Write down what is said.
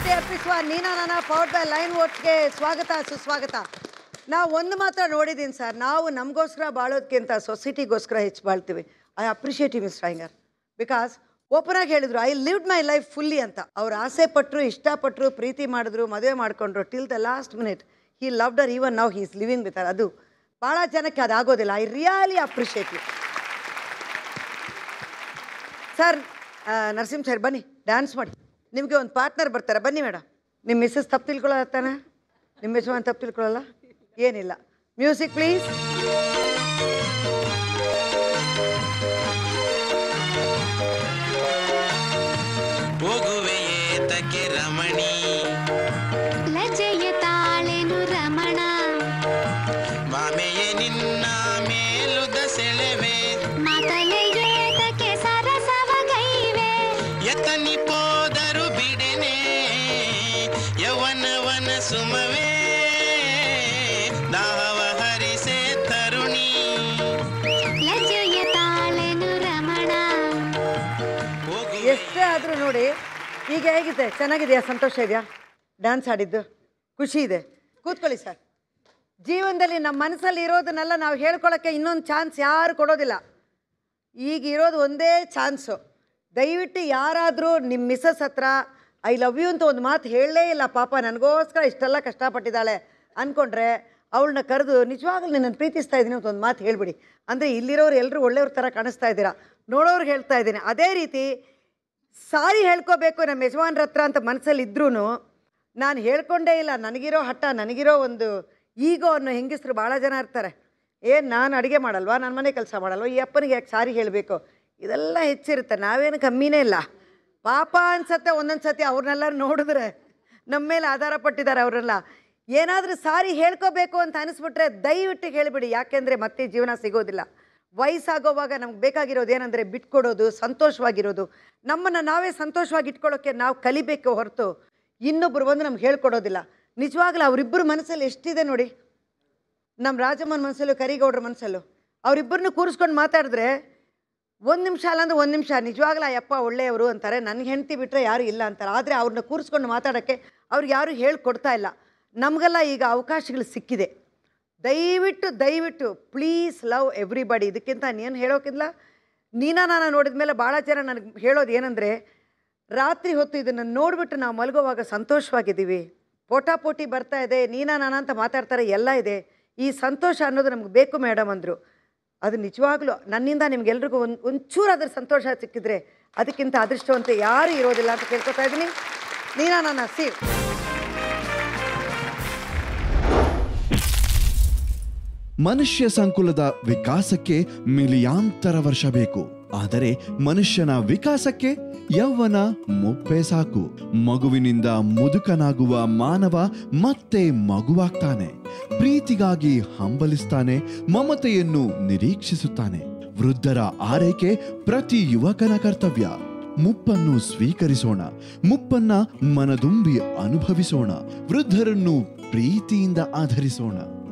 ಶಕ್ತಿ ಅರ್ಪಿಸುವ ನೀನಾ ನಾನ power by line ವೋಟ್ಸ್ಗೆ ಸ್ವಾಗತ ಸುಸ್ವಾಗತ ನಾವು ಒಂದು ಮಾತ್ರ ನೋಡಿದ್ದೀನಿ ಸರ್ ನಾವು ನಮಗೋಸ್ಕರ ಬಾಳೋದಕ್ಕಿಂತ ಸೊಸೈಟಿಗೋಸ್ಕರ ಹೆಚ್ಚು ಬಾಳ್ತೀವಿ I appreciate you mister Hainger because open ಆಗಿ ಹೇಳಿದ್ರು I lived my life fully ಅಂತ ಅವ್ರು ಆಸೆ ಪಟ್ಟರು ಇಷ್ಟಪಟ್ಟರು ಪ್ರೀತಿ ಮಾಡಿದ್ರು ಮದುವೆ ಮಾಡ್ಕೊಂಡ್ರು till the last minute he loved her even now he is living with ಅದು ಭಾಳ ಜನಕ್ಕೆ ಅದು ಆಗೋದಿಲ್ಲ I really appreciate you sir Narasimha sir ಬನ್ನಿ ಡ್ಯಾನ್ಸ್ ಮಾಡಿ ನಿಮಗೆ ಒಂದು ಪಾರ್ಟ್ನರ್ ಬರ್ತಾರೆ ಬನ್ನಿ ಮೇಡಮ್ ನಿಮ್ಮ ಮಿಸ್ಸಸ್ ತಪ್ಪು ತಿಳ್ಕೊಳ್ಳೋ ತಾನೆ ನಿಮ್ಮ ಯಜಮಾನ್ ತಪ್ಪು ತಿಳ್ಕೊಳ್ಳಲ್ಲ ಏನಿಲ್ಲ ಮ್ಯೂಸಿಕ್ ಪ್ಲೀಸ್ ಹೋಗುವೆಯೇ ತಕ್ಕೆ ರಮಣಿ ಲಜ್ಜೆಯ ತಾಳೆನು ರಮಣ ಮಾಮೆಯೇ ನಿನ್ನ ಮೇಲುದ ಸೆಳೆವೆ ಮಾತಲೆಯೇತಕ್ಕೆ ಸರಸವ ಗೈವೆ ಎತ್ತನಿ ಪೋದರು ಬಿಡೆನೆ ಯವನವನ ಸುಮವೇ ದಾಹವ ಹರಿಸೆ ತರುಣಿ ಲಜ್ಜೆಯ ತಾಳೆನು ರಮಣ ಹೋಗುವೆ ಎಷ್ಟೇ ಆದರೂ ನೋಡಿ ಈಗ ಹೇಗಿದೆ ಚೆನ್ನಾಗಿದೆಯಾ ಸಂತೋಷ ಇದೆಯಾ ಡ್ಯಾನ್ಸ್ ಆಡಿದ್ದು ಖುಷಿ ಇದೆ ಕೂತ್ಕೊಳ್ಳಿ ಸರ್ ಜೀವನದಲ್ಲಿ ನಮ್ಮ ಮನಸ್ಸಲ್ಲಿ ಇರೋದನ್ನೆಲ್ಲ ನಾವು ಹೇಳ್ಕೊಳ್ಳೋಕ್ಕೆ ಇನ್ನೊಂದು ಚಾನ್ಸ್ ಯಾರು ಕೊಡೋದಿಲ್ಲ ಈಗ ಇರೋದು ಒಂದೇ ಚಾನ್ಸು ದಯವಿಟ್ಟು ಯಾರಾದರೂ ನಿಮ್ಮ ಮಿಸ್ಸಸ್ ಹತ್ರ ಐ ಲವ್ ಯು ಅಂತ ಒಂದು ಮಾತು ಹೇಳಲೇ ಇಲ್ಲ ಪಾಪ ನನಗೋಸ್ಕರ ಇಷ್ಟೆಲ್ಲ ಕಷ್ಟಪಟ್ಟಿದ್ದಾಳೆ ಅಂದ್ಕೊಂಡ್ರೆ ಅವಳನ್ನ ಕರೆದು ನಿಜವಾಗ್ಲೂ ನಿನ್ನನ್ನು ಪ್ರೀತಿಸ್ತಾ ಇದ್ದೀನಿ ಅಂತ ಒಂದು ಮಾತು ಹೇಳ್ಬಿಡಿ ಅಂದರೆ ಇಲ್ಲಿರೋರು ಎಲ್ಲರೂ ಒಳ್ಳೆಯವ್ರ ಥರ ಕಾಣಿಸ್ತಾ ಇದ್ದೀರಾ ನೋಡೋರ್ಗೆ ಹೇಳ್ತಾ ಇದ್ದೀನಿ ಅದೇ ರೀತಿ ಸಾರಿ ಹೇಳ್ಕೋಬೇಕು ನಮ್ಮ ಯಜಮಾನ್ರ ಹತ್ರ ಅಂತ ಮನಸ್ಸಲ್ಲಿ ಇದ್ರೂ ನಾನು ಹೇಳ್ಕೊಂಡೇ ಇಲ್ಲ ನನಗಿರೋ ಹಠ ನನಗಿರೋ ಒಂದು ಈಗೋ ಅನ್ನೋ ಹೆಂಗಸರು ಭಾಳ ಜನ ಇರ್ತಾರೆ ಏನು ನಾನು ಅಡುಗೆ ಮಾಡಲ್ವಾ ನನ್ನ ಮನೆ ಕೆಲಸ ಮಾಡಲ್ವಾ ಈ ಅಪ್ಪನಿಗೆ ಯಾಕೆ ಸಾರಿ ಹೇಳಬೇಕು ಇದೆಲ್ಲ ಹೆಚ್ಚಿರುತ್ತೆ ನಾವೇನು ಕಮ್ಮಿನೇ ಇಲ್ಲ ಪಾಪ ಅನ್ಸತ್ತೆ ಒಂದೊಂದು ಸತಿ ಅವ್ರನ್ನೆಲ್ಲ ನೋಡಿದ್ರೆ ನಮ್ಮ ಮೇಲೆ ಆಧಾರ ಪಟ್ಟಿದ್ದಾರೆ ಅವರೆಲ್ಲ ಏನಾದರೂ ಸಾರಿ ಹೇಳ್ಕೋಬೇಕು ಅಂತ ಅನಿಸ್ಬಿಟ್ರೆ ದಯವಿಟ್ಟು ಹೇಳಿಬಿಡಿ ಯಾಕೆಂದರೆ ಮತ್ತೆ ಜೀವನ ಸಿಗೋದಿಲ್ಲ ವಯಸ್ಸಾಗೋವಾಗ ನಮ್ಗೆ ಬೇಕಾಗಿರೋದು ಏನಂದರೆ ಬಿಟ್ಕೊಡೋದು ಸಂತೋಷವಾಗಿರೋದು ನಮ್ಮನ್ನು ನಾವೇ ಸಂತೋಷವಾಗಿ ಇಟ್ಕೊಳ್ಳೋಕ್ಕೆ ನಾವು ಕಲಿಬೇಕು ಹೊರತು ಇನ್ನೊಬ್ಬರು ಬಂದು ನಮ್ಗೆ ಹೇಳ್ಕೊಡೋದಿಲ್ಲ ನಿಜವಾಗ್ಲೂ ಅವರಿಬ್ಬರು ಮನಸ್ಸಲ್ಲಿ ಎಷ್ಟಿದೆ ನೋಡಿ ನಮ್ಮ ರಾಜಮ್ಮನ ಮನಸ್ಸಲ್ಲೂ ಕರಿಗೌಡ್ರ ಮನಸ್ಸಲ್ಲೂ ಅವರಿಬ್ಬರನ್ನು ಕೂರಿಸ್ಕೊಂಡು ಮಾತಾಡಿದ್ರೆ ಒಂದು ನಿಮಿಷ ಅಲ್ಲಾಂದ್ರೆ ಒಂದು ನಿಮಿಷ ನಿಜವಾಗ್ಲೂ ಆ ಯಪ್ಪ ಒಳ್ಳೆಯವರು ಅಂತಾರೆ ನನಗೆ ಹೆಂಡತಿ ಬಿಟ್ಟರೆ ಯಾರು ಇಲ್ಲ ಅಂತಾರೆ ಆದರೆ ಅವ್ರನ್ನ ಕೂರಿಸ್ಕೊಂಡು ಮಾತಾಡೋಕ್ಕೆ ಅವ್ರಿಗೆ ಯಾರು ಹೇಳ್ಕೊಡ್ತಾ ಇಲ್ಲ ನಮಗೆಲ್ಲ ಈಗ ಅವಕಾಶಗಳು ಸಿಕ್ಕಿದೆ ದಯವಿಟ್ಟು ದಯವಿಟ್ಟು ಪ್ಲೀಸ್ ಲವ್ ಎವ್ರಿಬಡಿ ಇದಕ್ಕಿಂತ ಏನು ಹೇಳೋಕ್ಕಿಲ್ಲ ನೀನಾ ನಾನು ನೋಡಿದ ಮೇಲೆ ಭಾಳ ಜನ ನನಗೆ ಹೇಳೋದು ಏನಂದರೆ ರಾತ್ರಿ ಹೊತ್ತು ಇದನ್ನು ನೋಡಿಬಿಟ್ಟು ನಾವು ಮಲಗುವಾಗ ಸಂತೋಷವಾಗಿದ್ದೀವಿ ಪೋಟಾಪೋಟಿ ಬರ್ತಾ ಇದೆ ನೀನಾ ನಾನ ಅಂತ ಮಾತಾಡ್ತಾರೆ ಎಲ್ಲ ಇದೆ ಈ ಸಂತೋಷ ಅನ್ನೋದು ನಮ್ಗೆ ಬೇಕು ಮೇಡಮ್ ಅಂದರು ಅದು ನಿಜವಾಗ್ಲೂ ನನ್ನಿಂದ ನಿಮ್ಗೆಲ್ರಿಗೂ ಒಂದು ಒಂಚೂರು ಅದ್ರ ಸಂತೋಷ ಸಿಕ್ಕಿದ್ರೆ ಅದಕ್ಕಿಂತ ಅದೃಷ್ಟವಂತ ಯಾರೂ ಇರೋದಿಲ್ಲ ಅಂತ ಕೇಳ್ಕೊತಾ ಇದ್ದೀನಿ ನೀನಾ ನನ್ನ ಸಿ ಮನುಷ್ಯ ಸಂಕುಲದ ವಿಕಾಸಕ್ಕೆ ಮಿಲಿಯಾಂತರ ವರ್ಷ ಬೇಕು ಆದರೆ ಮನುಷ್ಯನ ವಿಕಾಸಕ್ಕೆ ಯೌವನ ಮುಪ್ಪೆ ಸಾಕು ಮಗುವಿನಿಂದ ಮುದುಕನಾಗುವ ಮಾನವ ಮತ್ತೆ ಮಗುವಾಗ್ತಾನೆ ಪ್ರೀತಿಗಾಗಿ ಹಂಬಲಿಸ್ತಾನೆ ಮಮತೆಯನ್ನು ನಿರೀಕ್ಷಿಸುತ್ತಾನೆ ವೃದ್ಧರ ಆರೈಕೆ ಪ್ರತಿ ಯುವಕನ ಕರ್ತವ್ಯ ಮುಪ್ಪನ್ನು ಸ್ವೀಕರಿಸೋಣ ಮುಪ್ಪನ್ನ ಮನದುಂಬಿ ಅನುಭವಿಸೋಣ ವೃದ್ಧರನ್ನು ಪ್ರೀತಿಯಿಂದ ಆಧರಿಸೋಣ